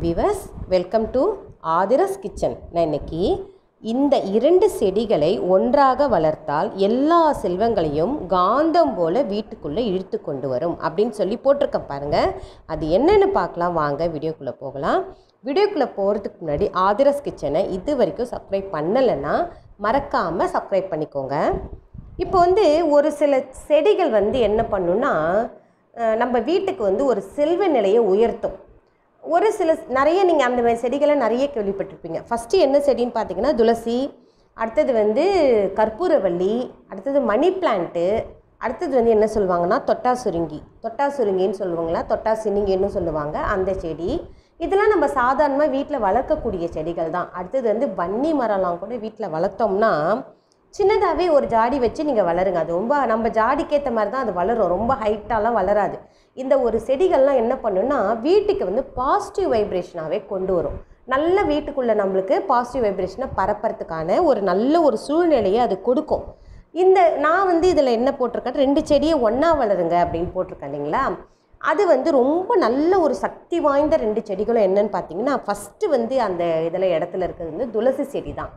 விவஸ் welcome to ஆதிரஸ் kitchen நான் இன்னைக்கு இந்த இரண்டு செடிகளை ஒன்றாக வளர்த்தால் எல்லா செல்வங்களையும் காந்தம் போல வீட்டுக்குள்ளே இழுத்து கொண்டு வரும் அப்படின்னு சொல்லி போட்டிருக்கேன் பாருங்க அது என்னன்னு பார்க்கலாம் வாங்க வீடியோக்குள்ளே போகலாம் வீடியோக்குள்ளே போகிறதுக்கு முன்னாடி ஆதிரஸ் கிச்சனை இது வரைக்கும் சப்ஸ்கிரைப் பண்ணலைன்னா மறக்காமல் சப்ஸ்கிரைப் பண்ணிக்கோங்க இப்போ வந்து ஒரு சில செடிகள் வந்து என்ன பண்ணுன்னா அஹ், நம்ம வீட்டுக்கு வந்து ஒரு செல்வ நிலையை உயர்த்தும் ஒரு சில நிறைய நீங்கள் அந்த மாதிரி செடிகளை நிறைய கேள்விப்பட்டிருப்பீங்க ஃபஸ்ட்டு என்ன செடின்னு பார்த்தீங்கன்னா துளசி அடுத்தது வந்து கற்பூரவள்ளி அடுத்தது மணி பிளான்ட்டு அடுத்தது வந்து என்ன சொல்லுவாங்கன்னா தொட்டா சுருங்கி தொட்டா சுருங்கின்னு சொல்லுவாங்களா தொட்டா சினிங்கின்னு சொல்லுவாங்க அந்த செடி இதெல்லாம் நம்ம சாதாரணமாக வீட்டில் வளர்க்கக்கூடிய செடிகள் தான் அடுத்தது வந்து வன்னி மரம்லாம் கூட வீட்டில் வளர்த்தோம்னா சின்னதாகவே ஒரு ஜாடி வச்சு நீங்கள் வளருங்க அது ரொம்ப நம்ம ஜாடிக்கேற்ற மாதிரி தான் அது வளரும் ரொம்ப ஹைட்டாலாம் வளராது இந்த ஒரு செடிகள்லாம் என்ன பண்ணுன்னா வீட்டுக்கு வந்து பாசிட்டிவ் வைப்ரேஷனாகவே கொண்டு வரும் நல்ல வீட்டுக்குள்ளே நம்மளுக்கு பாசிட்டிவ் வைப்ரேஷனை பரப்புறதுக்கான ஒரு நல்ல ஒரு சூழ்நிலையை அது கொடுக்கும் இந்த நான் வந்து இதில் என்ன போட்டிருக்கேன் ரெண்டு செடியை ஒன்றா வளருங்க அப்படின்னு போட்டிருக்கேன் இல்லைங்களா அது வந்து ரொம்ப நல்ல ஒரு சக்தி வாய்ந்த ரெண்டு செடிகளும் என்னன்னு பார்த்தீங்கன்னா ஃபஸ்ட்டு வந்து அந்த இதில் இடத்துல இருக்கிறது வந்து துளசி செடி தான்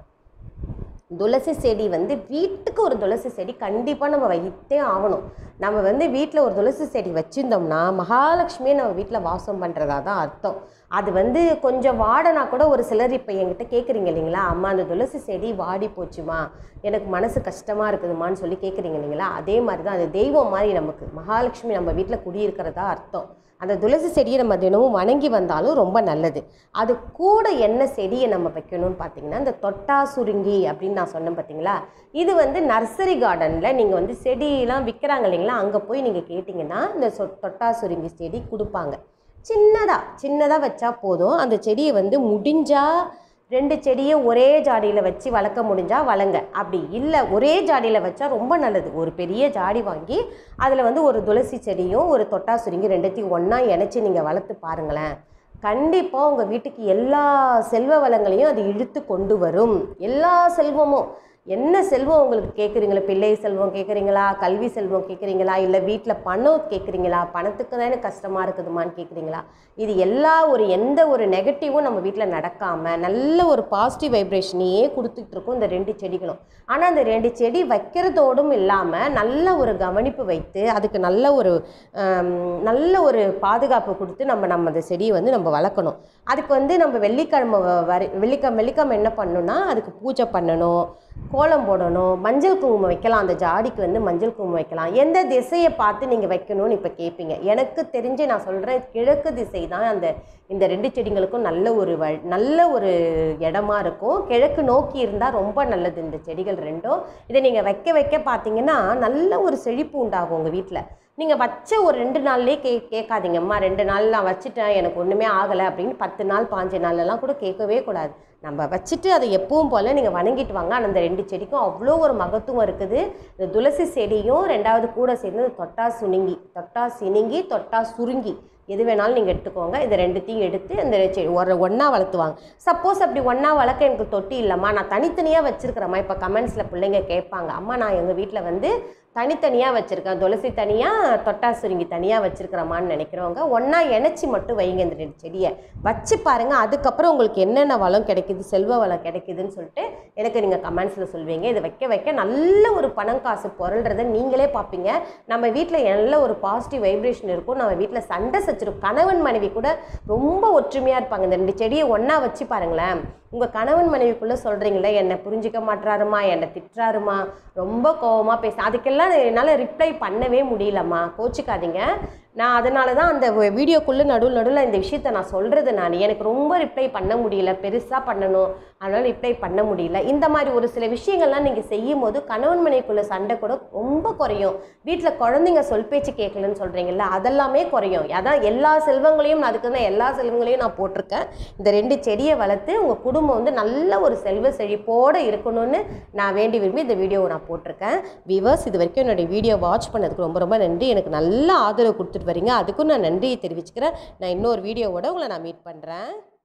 துளசி செடி வந்து வீட்டுக்கு ஒரு துளசி செடி கண்டிப்பாக நம்ம வைத்தே ஆகணும் நம்ம வந்து வீட்டில் ஒரு துளசி செடி வச்சுருந்தோம்னா மகாலட்சுமியை நம்ம வீட்டில் வாசம் பண்ணுறதா தான் அர்த்தம் அது வந்து கொஞ்சம் வாடனா கூட ஒரு சிலர் இப்போ என்கிட்ட கேட்குறீங்க இல்லைங்களா அம்மா அந்த துளசி செடி வாடி போச்சுமா எனக்கு மனசு கஷ்டமாக இருக்குதுமான்னு சொல்லி கேட்குறீங்க இல்லைங்களா அதே மாதிரி தான் அது தெய்வம் மாதிரி நமக்கு மகாலட்சுமி நம்ம வீட்டில் குடியிருக்கிறதா அர்த்தம் அந்த துளசி செடியை நம்ம தினமும் வணங்கி வந்தாலும் ரொம்ப நல்லது அது கூட என்ன செடியை நம்ம வைக்கணும்னு பார்த்தீங்கன்னா இந்த தொட்டா சுருங்கி அப்படின்னு நான் சொன்னேன் பார்த்தீங்களா இது வந்து நர்சரி கார்டனில் நீங்கள் வந்து செடியெலாம் விற்கிறாங்க இல்லைங்களா அங்கே போய் நீங்கள் கேட்டிங்கன்னா இந்த சொ தொட்டா சுருங்கி செடி கொடுப்பாங்க சின்னதாக சின்னதாக வச்சா போதும் அந்த செடியை வந்து முடிஞ்சால் ரெண்டு செடியை ஒரே ஜாடியில் வச்சு வளர்க்க முடிஞ்சால் வளங்க அப்படி இல்லை ஒரே ஜாடியில் வச்சா ரொம்ப நல்லது ஒரு பெரிய ஜாடி வாங்கி அதில் வந்து ஒரு துளசி செடியும் ஒரு தொட்டா சுருங்கி ரெண்டுத்தையும் ஒன்றா இணைச்சி நீங்கள் வளர்த்து பாருங்களேன் கண்டிப்பாக உங்கள் வீட்டுக்கு எல்லா செல்வ வளங்களையும் அது இழுத்து கொண்டு வரும் எல்லா செல்வமும் என்ன செல்வம் உங்களுக்கு கேட்குறீங்களா பிள்ளை செல்வம் கேட்குறீங்களா கல்வி செல்வம் கேட்குறீங்களா இல்லை வீட்டில் பணம் கேட்குறீங்களா பணத்துக்கு தானே கஷ்டமாக இருக்குதுமான்னு கேட்குறீங்களா இது எல்லா ஒரு எந்த ஒரு நெகட்டிவும் நம்ம வீட்டில் நடக்காமல் நல்ல ஒரு பாசிட்டிவ் வைப்ரேஷனையே கொடுத்துட்டு இருக்கும் இந்த ரெண்டு செடிகளும் ஆனால் அந்த ரெண்டு செடி வைக்கிறதோடும் இல்லாமல் நல்ல ஒரு கவனிப்பு வைத்து அதுக்கு நல்ல ஒரு ஆம், நல்ல ஒரு பாதுகாப்பு கொடுத்து நம்ம நம்ம அந்த செடியை வந்து நம்ம வளர்க்கணும் அதுக்கு வந்து நம்ம வெள்ளிக்கிழமை வ- வரை வெள்ளிக்கிழமை வெள்ளிக்கிழமை என்ன பண்ணணும்னா அதுக்கு பூஜை பண்ணணும் கோலம் போடணும் மஞ்சள் குங்குமம் வைக்கலாம் அந்த ஜாடிக்கு வந்து மஞ்சள் குங்குமம் வைக்கலாம் எந்த திசையை பார்த்து நீங்கள் வைக்கணும்னு இப்போ கேட்பீங்க எனக்கு தெரிஞ்சு நான் சொல்கிறேன் கிழக்கு திசை தான் அந்த இந்த ரெண்டு செடிங்களுக்கும் நல்ல ஒரு வ நல்ல ஒரு இடமா இருக்கும் கிழக்கு நோக்கி இருந்தால் ரொம்ப நல்லது இந்த செடிகள் ரெண்டும் இதை நீங்கள் வைக்க வைக்க பார்த்தீங்கன்னா நல்ல ஒரு செழிப்பு உண்டாகும் உங்கள் வீட்டில் நீங்கள் வச்ச ஒரு ரெண்டு நாள்லேயே கே கேட்காதீங்க அம்மா ரெண்டு நாள் நான் வச்சுட்டேன் எனக்கு ஒன்றுமே ஆகலை அப்படின்னு பத்து நாள் பாஞ்சு நாள்லாம் கூட கேட்கவே கூடாது நம்ம வச்சுட்டு அதை எப்பவும் போல் நீங்கள் வணங்கிட்டு வாங்க ஆனால் அந்த ரெண்டு செடிக்கும் அவ்வளோ ஒரு மகத்துவம் இருக்குது இந்த துளசி செடியும் ரெண்டாவது கூட சேர்ந்து தொட்டா சுணுங்கி தொட்டா சினுங்கி தொட்டா சுருங்கி எது வேணாலும் நீங்கள் எடுத்துக்கோங்க இந்த ரெண்டுத்தையும் எடுத்து இந்த செடி ஒரு ஒன்றா வளர்த்துவாங்க சப்போஸ் அப்படி ஒன்றா வளர்க்க எனக்கு தொட்டி இல்லைம்மா நான் தனித்தனியாக வச்சுருக்கிறேம்மா இப்போ கமெண்ட்ஸில் பிள்ளைங்க கேட்பாங்க அம்மா நான் எங்கள் வீட்டில் வந்து தனித்தனியாக வச்சுருக்கேன் துளசி தனியாக தொட்டா சுருங்கி தனியாக வச்சுருக்கிறோமான்னு நினைக்கிறவங்க ஒன்றா இணைச்சி மட்டும் வைங்க இந்த ரெண்டு செடியை வச்சு பாருங்கள் அதுக்கப்புறம் உங்களுக்கு என்னென்ன வளம் கிடைக்குது செல்வ வளம் கிடைக்குதுன்னு சொல்லிட்டு எனக்கு நீங்கள் கமெண்ட்ஸில் சொல்வீங்க இதை வைக்க வைக்க நல்ல ஒரு பணம் காசு பொருள்றதை நீங்களே பார்ப்பீங்க நம்ம வீட்டில் நல்ல ஒரு பாசிட்டிவ் வைப்ரேஷன் இருக்கும் நம்ம வீட்டில் சண்டை சச்சிரும் கணவன் மனைவி கூட ரொம்ப ஒற்றுமையாக இருப்பாங்க இந்த ரெண்டு செடியை ஒன்றா வச்சு பாருங்களேன் உங்கள் கணவன் மனைவிக்குள்ளே சொல்கிறீங்களே என்னை புரிஞ்சிக்க மாட்றாருமா என்னை திட்டுறாருமா ரொம்ப கோவமாக பேச அதுக்கெல்லாம் என்னால் ரிப்ளை பண்ணவே முடியலம்மா கோச்சிக்காதீங்க நான் அதனால தான் அந்த வீடியோக்குள்ளே நடுவில் நடுவில் இந்த விஷயத்த நான் சொல்கிறது நான் எனக்கு ரொம்ப ரிப்ளை பண்ண முடியல பெருசாக பண்ணணும் அதனால் ரிப்ளை பண்ண முடியல இந்த மாதிரி ஒரு சில விஷயங்கள்லாம் நீங்கள் செய்யும் போது கணவன் மனைவிக்குள்ள சண்டை கூட ரொம்ப குறையும் வீட்டில் குழந்தைங்க சொல் பேச்சு கேட்கலன்னு சொல்கிறீங்கல்ல அதெல்லாமே குறையும் அதான் எல்லா செல்வங்களையும் நான் அதுக்கு தான் எல்லா செல்வங்களையும் நான் போட்டிருக்கேன் இந்த ரெண்டு செடியை வளர்த்து உங்கள் குடும்பம் வந்து நல்ல ஒரு செல்வ செழிப்போடு இருக்கணும்னு நான் வேண்டி விரும்பி இந்த வீடியோவை நான் போட்டிருக்கேன் விவர்ஸ் இது வரைக்கும் என்னுடைய வீடியோ வாட்ச் பண்ணதுக்கு ரொம்ப ரொம்ப நன்றி எனக்கு நல்ல ஆதரவு கொடுத்துட்டு வரீங்க அதுக்கும் நான் நன்றியை தெரிவிச்சுக்கிறேன் நான் இன்னொரு வீடியோவோட உங்களை நான் மீட் பண்ணுறேன்